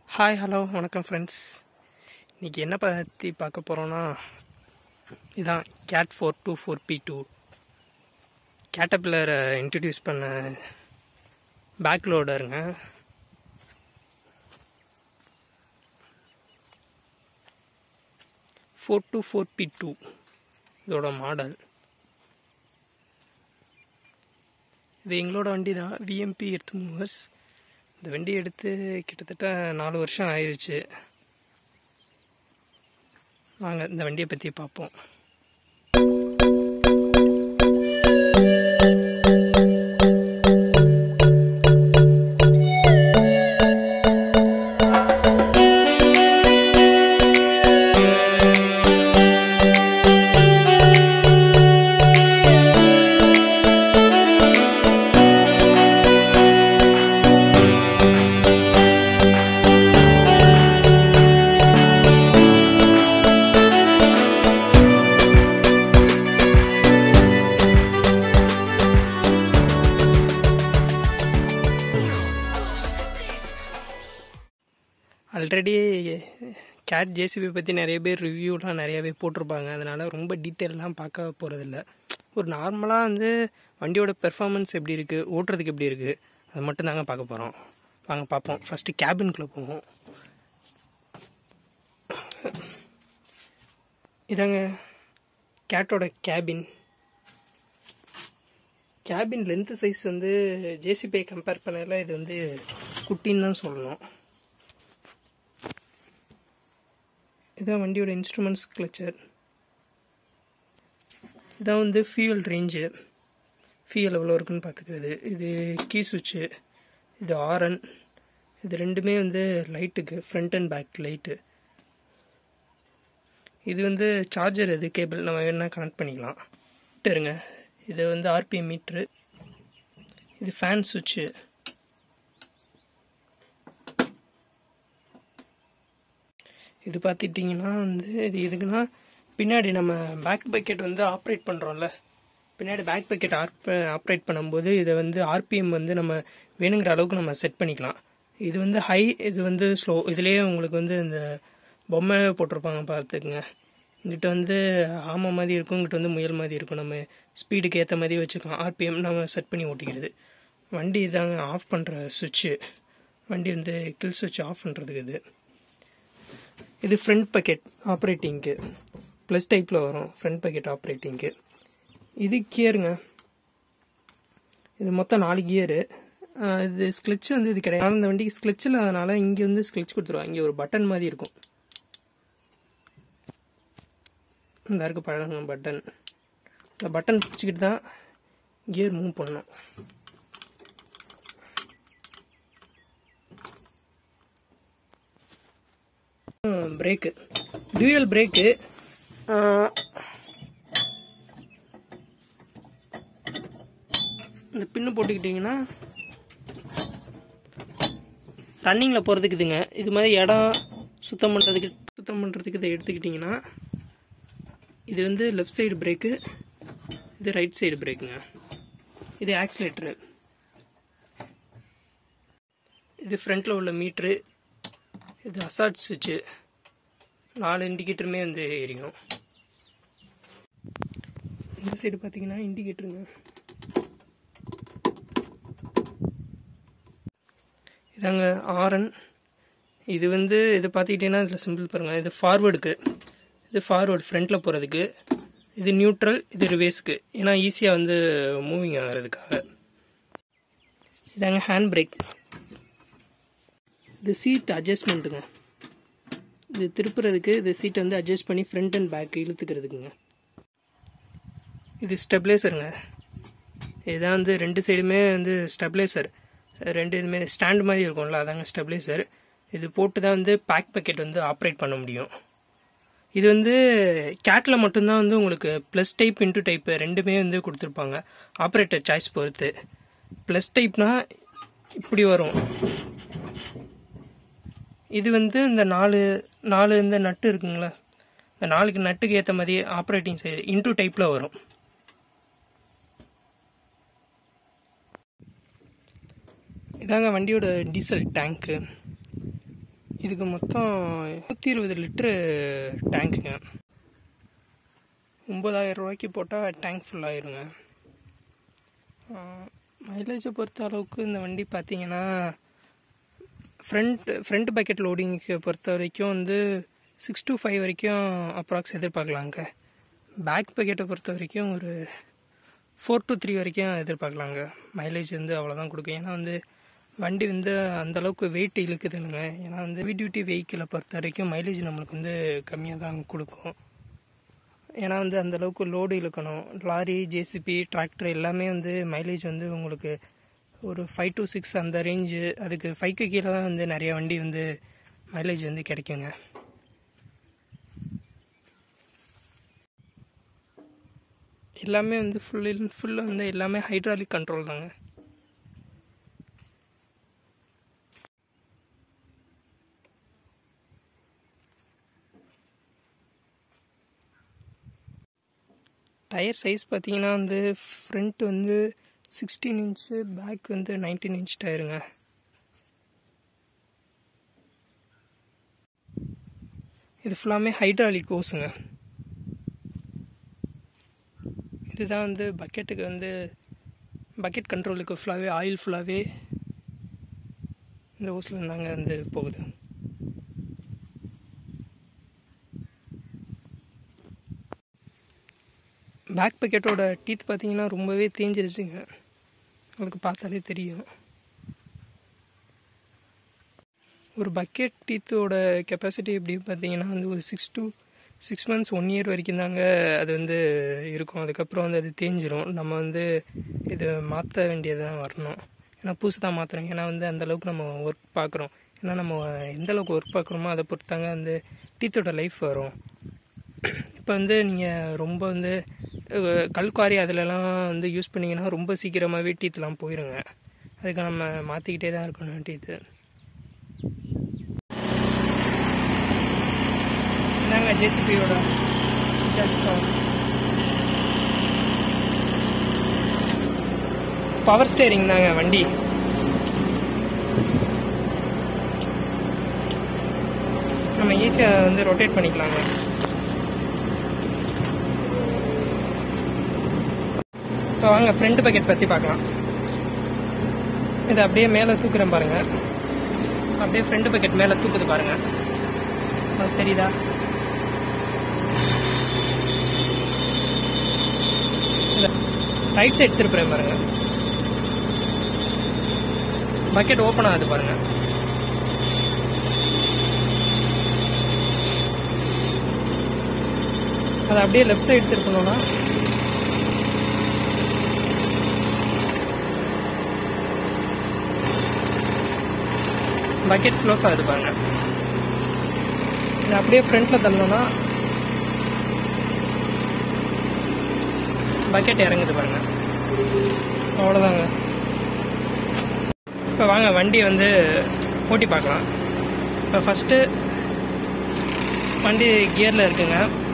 hi hello வணக்கம் friends இன்றைக்கி என்ன பற்றி பார்க்க போகிறோன்னா இதான் Cat four two four B two கேட்டபில்லரை இன்ட்ரடியூஸ் பண்ண பேக் லோடருங்க four two four B two இதோட மாடல் இது எங்களோட வண்டி தான் விஎம்பி எர்த் மூவர்ஸ் இந்த வண்டி எடுத்து கிட்டத்தட்ட நாலு வருஷம் ஆயிடுச்சு வாங்க இந்த வண்டியை பற்றி பார்ப்போம் ஆல்ரெடி கேட் ஜேசிபி பற்றி நிறைய பேர் ரிவ்யூலாம் நிறையவே போட்டிருப்பாங்க அதனால் ரொம்ப டீட்டெயிலெலாம் பார்க்க போகிறதில்ல ஒரு நார்மலாக வந்து வண்டியோட பெர்ஃபார்மன்ஸ் எப்படி இருக்குது ஓட்டுறதுக்கு எப்படி இருக்குது அது மட்டும் தாங்க பார்க்க போகிறோம் வாங்க பார்ப்போம் ஃபஸ்ட்டு கேபின்குள்ளே போவோம் இதாங்க கேட்டோட கேபின் கேபின் லென்த்து சைஸ் வந்து ஜேசிபியை கம்பேர் பண்ணல இது வந்து குட்டின்னு தான் சொல்லணும் இதான் வண்டியோட இன்ஸ்ட்ருமெண்ட்ஸ் கிளச்சர் இதான் வந்து ஃபியூல் ரேஞ்சு ஃபியூல் எவ்வளோ இருக்குன்னு பார்த்துக்கிறது இது கீ சுவிட்சு இது ஆரன் இது ரெண்டுமே வந்து லைட்டுக்கு ஃப்ரண்ட் அண்ட் பேக் லைட்டு இது வந்து சார்ஜர் இது கேபிள் நம்ம வேணால் கனெக்ட் பண்ணிக்கலாம் இருங்க இது வந்து ஆர்பிஎம் மீட்ரு இது ஃபேன் சுவிட்சு இது பார்த்துட்டிங்கன்னா வந்து இது எதுக்குன்னா பின்னாடி நம்ம பேக் பக்கெட் வந்து ஆப்ரேட் பண்ணுறோம்ல பின்னாடி பேக் பக்கெட் ஆப்ரேட் பண்ணும்போது இதை வந்து ஆர்பிஎம் வந்து நம்ம வேணுங்கிற அளவுக்கு நம்ம செட் பண்ணிக்கலாம் இது வந்து ஹை இது வந்து ஸ்லோ இதுலேயே உங்களுக்கு வந்து இந்த பொம்மை போட்டிருப்பாங்க பார்த்துக்குங்க இங்கிட்ட வந்து ஆமை மாதிரி இருக்கும் இங்கிட்ட வந்து முயல் மாதிரி இருக்கும் நம்ம ஸ்பீடுக்கு ஏற்ற மாதிரி வச்சுக்கலாம் ஆர்பிஎம் நம்ம செட் பண்ணி ஓட்டிக்கிறது வண்டி இதாங்க ஆஃப் பண்ணுற சுவிட்சு வண்டி வந்து கில் சுவிட்ச் ஆஃப் பண்ணுறதுக்கு இது இது ஃப்ரண்ட் பக்கெட் ஆப்ரேட்டிங்க்கு ப்ளஸ் டைப்பில் வரும் ஃப்ரண்ட் பக்கெட் ஆப்ரேட்டிங்க்கு இது கியருங்க இது மொத்தம் நாலு கியரு இது ஸ்க்ளெட்ச் வந்து இது கிடையாது இந்த வண்டிக்கு ஸ்க்ளெட்ச் இல்லாதனால இங்கே வந்து ஸ்க்ளெட்ச் கொடுத்துருவாங்க இங்கே ஒரு பட்டன் மாதிரி இருக்கும் இந்த இருக்கு பழங்க பட்டன் இந்த பட்டன் பிடிச்சிக்கிட்டு தான் கியர் மூவ் பண்ணணும் பிரேக்கு டியூயல் பிரேக்கு இந்த பின்னு போட்டுக்கிட்டிங்கன்னா ரன்னிங்கில் போகிறதுக்கு இதுங்க இது மாதிரி இடம் சுத்தம் பண்ணுறதுக்கு சுத்தம் பண்ணுறதுக்கு இதை எடுத்துக்கிட்டிங்கன்னா இது வந்து லெஃப்ட் சைடு பிரேக்கு இது ரைட் சைடு பிரேக்குங்க இது ஆக்சிலேட்டரு இது ஃப்ரண்ட்டில் உள்ள மீட்ரு இது அசாட் சுவிட்சு நாலு இண்டிகேட்டருமே வந்து எரியும் இந்த சைடு பார்த்தீங்கன்னா இண்டிகேட்டருங்க இதாங்க ஆரன் இது வந்து இது பார்த்துக்கிட்டிங்கன்னா இதில் சிம்பிள் பாருங்கள் இது ஃபார்வேர்டுக்கு இது ஃபார்வேர்டு ஃப்ரண்ட்டில் போகிறதுக்கு இது நியூட்ரல் இது ரிவேஸ்க்கு ஏன்னா ஈஸியாக வந்து மூவிங் ஆகிறதுக்காக இதாங்க ஹேண்ட் பிரேக் இது சீட் அட்ஜஸ்ட்மெண்ட்டுங்க இது திருப்புறதுக்கு இது சீட்டை வந்து அட்ஜஸ்ட் பண்ணி ஃப்ரண்ட் அண்ட் பேக் இழுத்துக்கிறதுக்குங்க இது ஸ்டெப்லைசருங்க இதுதான் வந்து ரெண்டு சைடுமே வந்து ஸ்டெப்லைசர் ரெண்டு இதுமே ஸ்டாண்ட் மாதிரி இருக்கும்ல அதாங்க ஸ்டெப்லைசர் இது போட்டு தான் வந்து பேக் பக்கெட் வந்து ஆப்ரேட் பண்ண முடியும் இது வந்து கேட்டில் மட்டும்தான் வந்து உங்களுக்கு ப்ளஸ் டைப் இன்ட்டு டைப் ரெண்டுமே வந்து கொடுத்துருப்பாங்க ஆப்ரேட்டர் சாய்ஸ் பொறுத்து ப்ளஸ் டைப்னா இப்படி வரும் இது வந்து இந்த நாலு நாலு இந்த நட்டு இருக்குங்களா இந்த நாலுக்கு நட்டுக்கு ஏற்ற மாதிரி ஆப்ரேட்டிங் சைடு இன்டூ டைப்பில் வரும் இதாங்க வண்டியோட டீசல் டேங்க்கு இதுக்கு மொத்தம் நூற்றி இருபது லிட்ரு டேங்க்குங்க ஒம்பதாயிரம் ரூபாய்க்கு போட்டால் டேங்க் ஃபுல் ஆயிருங்க மைலேஜை பொறுத்த அளவுக்கு இந்த வண்டி பார்த்தீங்கன்னா ஃப்ரண்ட் ஃப்ரண்ட் பக்கெட் லோடிங்க்கு பொறுத்த வரைக்கும் வந்து சிக்ஸ் to ஃபைவ் வரைக்கும் அப்ராக்ஸ் எதிர்பார்க்கலாங்க பேக் பக்கெட்டை பொறுத்த வரைக்கும் ஒரு ஃபோர் to த்ரீ வரைக்கும் எதிர்பார்க்கலாங்க மைலேஜ் வந்து அவ்வளோதான் கொடுக்கும் ஏன்னா வந்து வண்டி வந்து அந்த அளவுக்கு வெயிட் இழுக்குது இல்லைங்க ஏன்னா வந்து ஹெவி டியூட்டி வெஹிக்கிளை பொறுத்த வரைக்கும் மைலேஜ் நம்மளுக்கு வந்து கம்மியாக தான் கொடுக்கும் ஏன்னா வந்து அந்த அளவுக்கு லோடு இழுக்கணும் லாரி ஜேசிபி டிராக்டர் எல்லாமே வந்து மைலேஜ் வந்து உங்களுக்கு ஒரு ஃபைவ் to சிக்ஸ் அந்த ரேஞ்சு அதுக்கு ஃபைவ்க்கு கீழே தான் வந்து நிறைய வண்டி வந்து மைலேஜ் வந்து கிடைக்குங்க எல்லாமே வந்து ஃபுல் ஃபுல்லாக வந்து எல்லாமே ஹைட்ராலிக் கண்ட்ரோல் தாங்க டயர் சைஸ் பார்த்தீங்கன்னா வந்து ஃப்ரண்ட் வந்து சிக்ஸ்டீன் இன்ச்சு பேக் வந்து நைன்டீன் இன்ச் டயருங்க இது ஃபுல்லாமே ஹைட்ராலிக் ஓஸுங்க இதுதான் வந்து பக்கெட்டுக்கு வந்து பக்கெட் கண்ட்ரோலுக்கு ஃபுல்லாகவே ஆயில் ஃபுல்லாகவே இந்த ஓஸில் இருந்தாங்க வந்து போகுது பேக் பக்கெட்டோட டீத் பார்த்தீங்கன்னா ரொம்பவே தேஞ்சிருச்சுங்க உங்களுக்கு பார்த்தாலே தெரியும் ஒரு பக்கெட் டீத்தோட கெப்பாசிட்டி எப்படி பார்த்தீங்கன்னா வந்து ஒரு six to six months one year வரைக்கும் தாங்க அது வந்து இருக்கும் அதுக்கப்புறம் வந்து அது தேஞ்சிரும் நம்ம வந்து இது மாற்ற வேண்டியதான் வரணும் ஏன்னா புதுசு தான் மாற்றுறோம் ஏன்னா வந்து அந்த அளவுக்கு நம்ம ஒர்க் பார்க்குறோம் ஏன்னா நம்ம எந்த அளவுக்கு ஒர்க் பார்க்குறோமோ அதை பொறுத்தாங்க வந்து டீத்தோட லைஃப் வரும் இப்போ வந்து நீங்கள் ரொம்ப வந்து அஹ், கல்குவாரி அதிலலாம் வந்து யூஸ் பண்ணிங்கன்னா ரொம்ப சீக்கிரமாகவே டீத்லாம் போயிருங்க அதுக்கு நம்ம மாற்றிக்கிட்டே தான் இருக்கணும் டீத்து என்னங்க ஜேசிபியோட பவர் ஸ்டேரிங் தாங்க வண்டி நம்ம ஈஸியாக வந்து ரொட்டேட் பண்ணிக்கலாங்க இப்போ வாங்க ஃப்ரண்ட் பக்கெட் பற்றி பார்க்கலாம் இதை அப்படியே மேலே தூக்குறேன் பாருங்க அப்படியே ஃப்ரண்ட் பக்கெட் மேலே தூக்குது பாருங்க உங்களுக்கு தெரியுதா ரைட் சைடு திருப்புறேன் பாருங்க பக்கெட் ஓப்பன் ஆகுது பாருங்க அதை அப்படியே லெஃப்ட் சைடு திருப்பணும்னா பக்கெட் க்ளோஸ் ஆகுது பாருங்க இதை அப்படியே ஃப்ரண்ட்ல தள்ளணும்னா பக்கெட் இறங்குது பாருங்க அவ்வளோதாங்க இப்போ வாங்க வண்டி வந்து ஓட்டி பார்க்கலாம் இப்போ ஃபஸ்ட்டு வண்டி கியரில் இருக்குங்க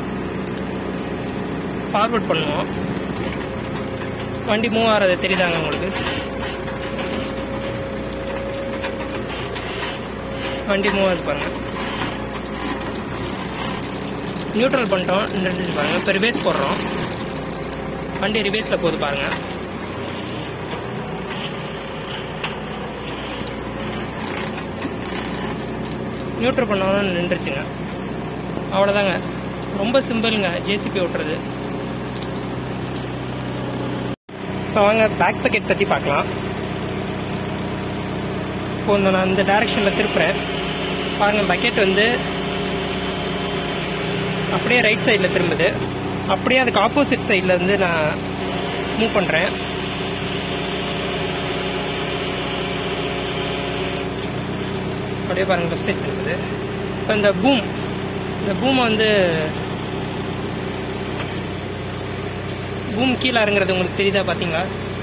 ஃபார்வர்ட் பண்ணுவோம் வண்டி மூவ் ஆகிறது தெரியுதாங்க உங்களுக்கு வண்டி மூவ் ஆகுது பாருங்க நியூட்ரல் பண்ணிட்டோம் நின்றுச்சு பாருங்க இப்போ ரிவேஸ் போடுறோம் வண்டி ரிவேஸில் போகுது பாருங்க நியூட்ரல் பண்ணாலும் நின்றுச்சுங்க அவ்வளோதாங்க ரொம்ப சிம்பிளுங்க ஜேசிபி ஓட்டுறது இப்போ வாங்க பேக் பக்கெட் பற்றி பார்க்கலாம் இப்போ இந்த நான் இந்த டைரக்ஷனில் திருப்புறேன் பாருங்க பக்கெட் வந்து அப்படியே ரைட் சைடில் திரும்புது அப்படியே அதுக்கு ஆப்போசிட் சைடில் வந்து நான் மூவ் பண்ணுறேன் அப்படியே பாருங்க லெஃப்ட் சைட் திரும்புது இப்போ இந்த பூம் இந்த பூமை வந்து பூம் கீழே இறங்குறது உங்களுக்கு தெரியுதா பார்த்தீங்களா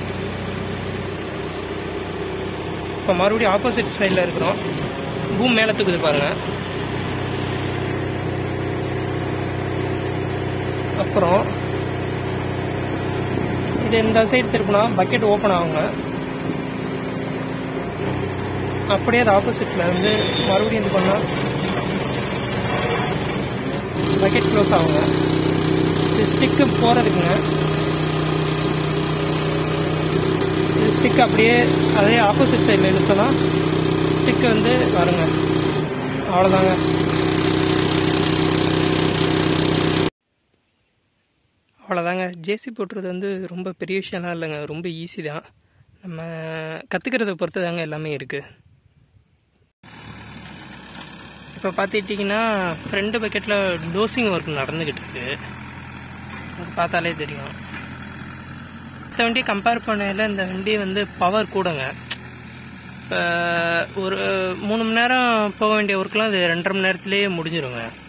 இப்போ மறுபடியும் ஆப்போசிட் சைடில் இருக்கிறோம் பூம் மேலே தூக்குது பாருங்க அப்புறம் இது இந்த சைடு திருப்பினா பக்கெட் ஓப்பன் ஆகுங்க அப்படியே அது ஆப்போசிட்டில் வந்து மறுபடியும் இது பண்ணால் பக்கெட் க்ளோஸ் ஆகுங்க இது ஸ்டிக்கு போகிறதுக்குங்க இது ஸ்டிக் அப்படியே அதே ஆப்போசிட் சைடில் இழுத்தோன்னா ஸ்டிக்கு வந்து வருங்க அவ்வளோதாங்க அவ்வளோதாங்க ஜேசி போட்டுறது வந்து ரொம்ப பெரிய விஷயம்லாம் இல்லைங்க ரொம்ப ஈஸி தான் நம்ம கற்றுக்கிறத பொறுத்து தாங்க எல்லாமே இருக்குது இப்போ பார்த்துக்கிட்டிங்கன்னா ஃப்ரெண்டு பக்கெட்டில் டோசிங் ஒர்க் நடந்துக்கிட்டு இருக்கு அது பார்த்தாலே தெரியும் மற்ற வண்டியை கம்பேர் பண்ணையில் இந்த வண்டி வந்து பவர் கூடங்க இப்போ ஒரு மூணு மணி நேரம் போக வேண்டிய ஒர்க்லாம் அது ரெண்டரை மணி நேரத்துலேயே முடிஞ்சிருங்க